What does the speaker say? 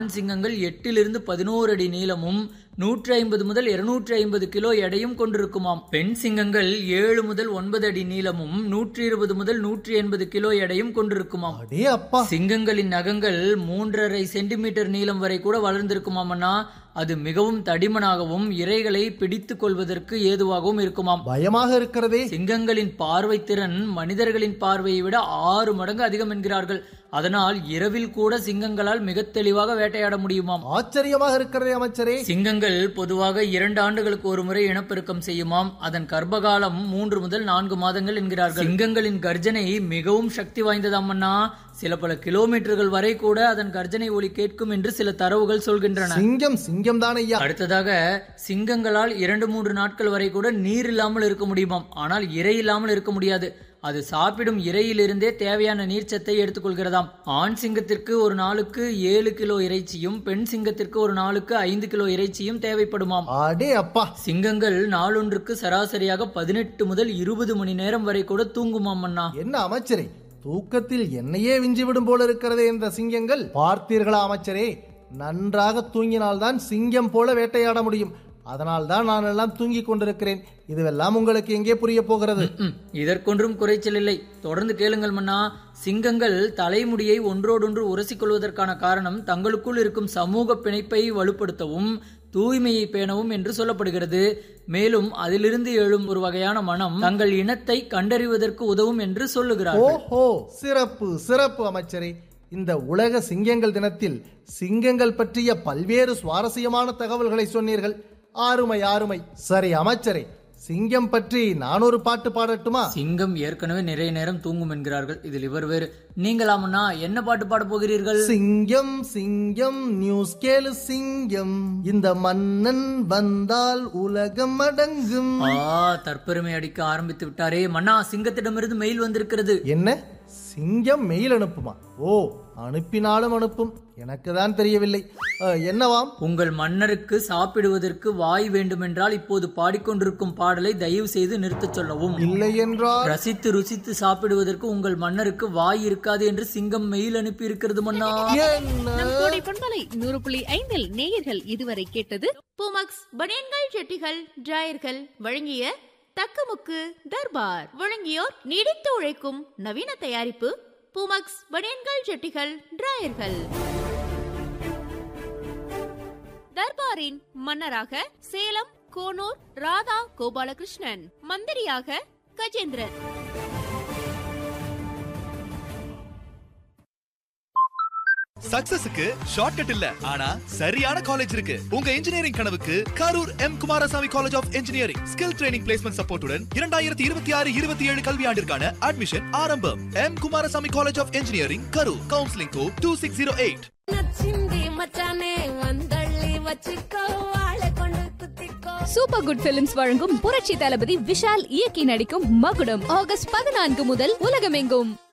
ஆண் சிங்கங்கள் எட்டிலிருந்து பதினோரு அடி நீளமும் நூற்றி ஐம்பது முதல் இருநூற்றி ஐம்பது கிலோ எடையும் கொண்டிருக்குமாம் பெண் சிங்கங்கள் ஏழு முதல் ஒன்பது அடி நீளமும் நூற்றி இருபது முதல் நூற்றி எண்பது கிலோ எடையும் கொண்டிருக்குமாம் அடே அப்பா சிங்கங்களின் நகங்கள் மூன்றரை சென்டிமீட்டர் நீளம் வரை கூட வளர்ந்திருக்குமாமண்ணா அது மிகவும் தடிமனாகவும் இரைகளை பிடித்துக் கொள்வதற்கு ஏதுவாகவும் இருக்குமாம் பயமாக இருக்கிறதே சிங்கங்களின் பார்வை திறன் மனிதர்களின் பார்வையை விட ஆறு மடங்கு அதிகம் என்கிறார்கள் அதனால் இரவில் கூட சிங்கங்களால் மிக தெளிவாக வேட்டையாட முடியுமாம் ஆச்சரியமாக இருக்கிறதே அமைச்சரே சிங்கங்கள் பொதுவாக இரண்டு ஆண்டுகளுக்கு ஒரு முறை இனப்பெருக்கம் செய்யுமாம் அதன் கர்ப்பகாலம் மூன்று முதல் நான்கு மாதங்கள் என்கிறார்கள் சிங்கங்களின் கர்ஜனை மிகவும் சக்தி வாய்ந்ததாமண்ணா சில பல கிலோமீட்டர்கள் வரை கூட அதன் கர்ஜனை ஒலி கேட்கும் என்று சில தரவுகள் சொல்கின்றன சிங்கம் சிங்கம் தான் ஐயா அடுத்ததாக சிங்கங்களால் இரண்டு மூன்று நாட்கள் வரை கூட நீர் இல்லாமல் இருக்க முடியுமாம் ஆனால் இறை இல்லாமல் இருக்க முடியாது அது சாப்பிடும் இறையிலிருந்தே தேவையான நீர்ச்சத்தை எடுத்துக்கொள்கிறதாம் ஆண் சிங்கத்திற்கு ஒரு நாளுக்கு ஏழு கிலோ இறைச்சியும் பெண் சிங்கத்திற்கு ஒரு நாளுக்கு ஐந்து கிலோ இறைச்சியும் தேவைப்படுமாம் அடே அப்பா சிங்கங்கள் நாளொன்றுக்கு சராசரியாக பதினெட்டு முதல் இருபது மணி நேரம் வரை கூட தூங்குமாம் அண்ணா என்ன அமைச்சரே தூக்கத்தில் என்னையே விஞ்சி விடும் போல இருக்கிறதே இந்த சிங்கங்கள் பார்த்தீர்களா அமைச்சரே நன்றாக தூங்கினால்தான் சிங்கம் போல வேட்டையாட முடியும் அதனால் தான் நான் எல்லாம் தூங்கிக் கொண்டிருக்கிறேன் இதுவெல்லாம் உங்களுக்கு எங்கே புரிய போகிறது ம், இதற்கொன்றும் குறைச்சல் இல்லை தொடர்ந்து கேளுங்கள் மன்னா சிங்கங்கள் தலைமுடியை ஒன்றோடொன்று உரசிக்கொள்வதற்கான காரணம் தங்களுக்குள் இருக்கும் சமூக பிணைப்பை வலுப்படுத்தவும் தூய்மையை பேணவும் என்று சொல்லப்படுகிறது மேலும் அதிலிருந்து எழும் ஒரு வகையான மனம் தங்கள் இனத்தை கண்டறிவதற்கு உதவும் என்று சொல்லுகிறார்கள் ஓஹோ சிறப்பு சிறப்பு அமைச்சரே இந்த உலக சிங்கங்கள் தினத்தில் சிங்கங்கள் பற்றிய பல்வேறு சுவாரஸ்யமான தகவல்களை சொன்னீர்கள் ஆறுமை ஆறுமை சரி அமைச்சரே சிங்கம் பற்றி நான் ஒரு பாட்டு பாடட்டுமா சிங்கம் ஏற்கனவே நிறைய நேரம் தூங்கும் என்கிறார்கள் இதில் இவர் வேறு நீங்களாமண்ணா என்ன பாட்டு பாட போகிறீர்கள் சிங்கம் சிங்கம் நியூஸ் கேளு சிங்கம் இந்த மன்னன் வந்தால் உலகம் அடங்கும் ஆ தற்பெருமை அடிக்க ஆரம்பித்து விட்டாரே மன்னா சிங்கத்திடமிருந்து மெயில் வந்திருக்கிறது என்ன சிங்கம் மெயில் அனுப்புமா ஓ அனுப்பினாலும் அனுப்பும் எனக்கு தான் தெரியவில்லை அஹ், என்னவாம் உங்கள் மன்னருக்கு சாப்பிடுவதற்கு வாய் வேண்டுமென்றால் இப்போது பாடிக்கொண்டிருக்கும் பாடலை தயவு செய்து நிறுத்தச் சொல்லவும் இல்லை என்றால் ரசித்து ருசித்து சாப்பிடுவதற்கு உங்கள் மன்னருக்கு வாய் இருக்காது என்று சிங்கம் மெயில் அனுப்பி இருக்கிறது மன்னா என்ன நம் கோடை பண்பலை நூறு புள்ளி ஐந்தில் நேயர்கள் இதுவரை கேட்டது பூமக்ஸ் பனியன்கள் ஜெட்டிகள் டிராயர்கள் வழங்கிய தக்கமுக்கு தர்பார் வழங்கியோர் நீடித்து உழைக்கும் நவீன தயாரிப்பு பூமக்ஸ் பனியன்கள் ஜெட்டிகள் டிராயர்கள் தர்பாரின் மன்னராக சேலம் கோனூர் ராதா கோபாலகிருஷ்ணன் மந்திரியாக கஜேந்திரன் சக்சஸுக்கு ஷார்ட்கட் இல்ல ஆனா சரியான காலேஜ் இருக்கு உங்க இன்ஜினியரிங் கனவுக்கு Karur M Kumarasamy college of engineering skill training placement சப்போர்ட்டுடன் இரண்டாயிரத்தி இருபத்தி ஆறு இருபத்தி ஏழு கல்வியாண்டிற்கான அட்மிஷன் ஆரம்பம் M Kumarasamy college of engineering Karur counselling code two six zero eight நச்சிந்தி மச்சானே வந்தள்ளி வச்சுக்கோ வாழை கொண்டு குத்திக்கோ சூப்பர் குட் பிலிம்ஸ் வழங்கும் புரட்சி தளபதி விஷால் இயக்கி நடிக்கும் மகுடம் ஆகஸ்ட் பதினான்கு முதல் உலகமெங்கும்